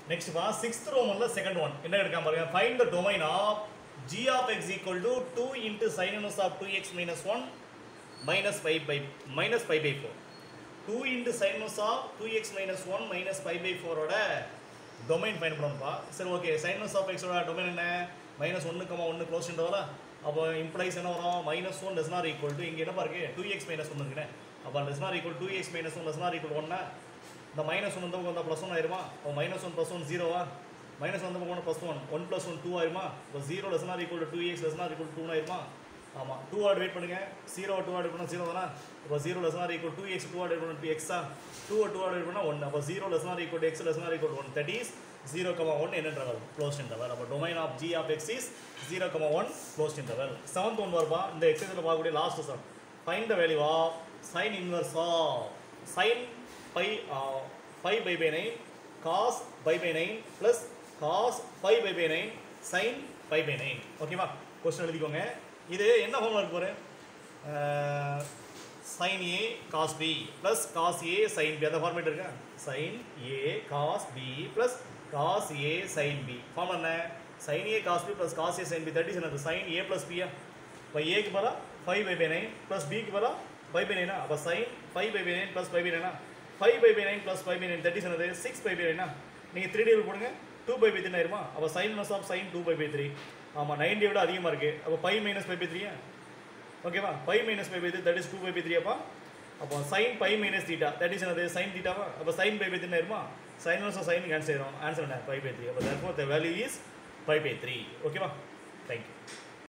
next பா sixth ரோமன்ல second one என்ன எடுக்காம பாருங்க find the domain of g of x equal to 2 into sin inverse of 2x minus 1 minus 5 by minus 5 by 4 2 into sin inverse of 2x minus 1 minus 5 by 4 ஓட domain find பண்ணணும்ப்பா சரி okay sin inverse of x ஓட domain என்ன minus ஒன்று comma ஒன்று close வரல அப்போ implies என்ன வரும் minus one less nor equal to இங்கே என்ன பாருங்க டூ எக்ஸ் மைனஸ் ஒன்று இருக்குண்ணே அப்போ less nor equal to x minus one less nor equal ஒன்னா இந்த மைனஸ் ஒன் வந்து வந்தால் ப்ளஸ் ஒன் ஆயிருமா அப்போ மைனஸ் ஒன் ப்ளஸ் ஒன் ஜீரோவா மைனஸ் வந்து போனால் plus one one plus one two ஆயிருமா இப்போ zero less nor equal to x less nor equal to ஆயிருமா ஆமாம் டூ ஆட் வெயிட் பண்ணுங்க ஜீரோ டூ ஆட் பண்ணால் ஜீரோ தானே இப்போ zero less nor equal to x two add பண்ணால் two எக்ஸா டூ டூ ஆட் பண்ணால் ஒன் அப்போ zero less nor equal x less nor equal one that is zero comma one என்ன interval close interval அப்போ domain of g of x is zero comma one close interval seventh one வருப்பா இந்த எக்ஸைஸில் பார்க்கக்கூடிய last sum find the value of sine inverse of sine pi five pi by nine cos pi by nine plus cos five pi by nine sine five pi nine ஓகேவா question எழுதிக்கோங்க இது என்ன homework பாரு sine A cos B plus cos A sine B அந்த format இருக்கா sine A cos B plus cos A sine B form என்ன sine A cos B plus cos A sine B thirty என்னது sine A plus பியா இப்போ ஏக்கு பதிலாக five pi by nine plus பிக்கு பதிலாக ஃபைவ் பை நைனா அப்போ sine five pi by nine plus five pi நைனா five pi by nine plus five pi nine thirty என்னது சிக்ஸ் பை பை நைனா நீங்கள் த்ரீ டேபிள் போடுங்க டூ பை பை த்ரீ ஆயிருமா அப்போ sine minus of sine two pi by three ஆமாம் ninety விட அதிகமாக இருக்குது அப்போ ஃபைவ் மைனஸ் ஃபைவ் பை த்ரீயா ஓகேவா five minus five pi three that is two pi by three அப்போ அப்போ sine five minus theta that is என்னது சைன் தீட்டாவா அப்போ சைன் பை பை த்ரீ ஆயிருமா சைன் மைனஸ் சைன் ஆன்சர் ஆயிரும் ஆன்சர் என்ன ஃபைவ் பை த்ரீ அப்போ therefore the value is five pi three ஓகேவா தேங்க்யூ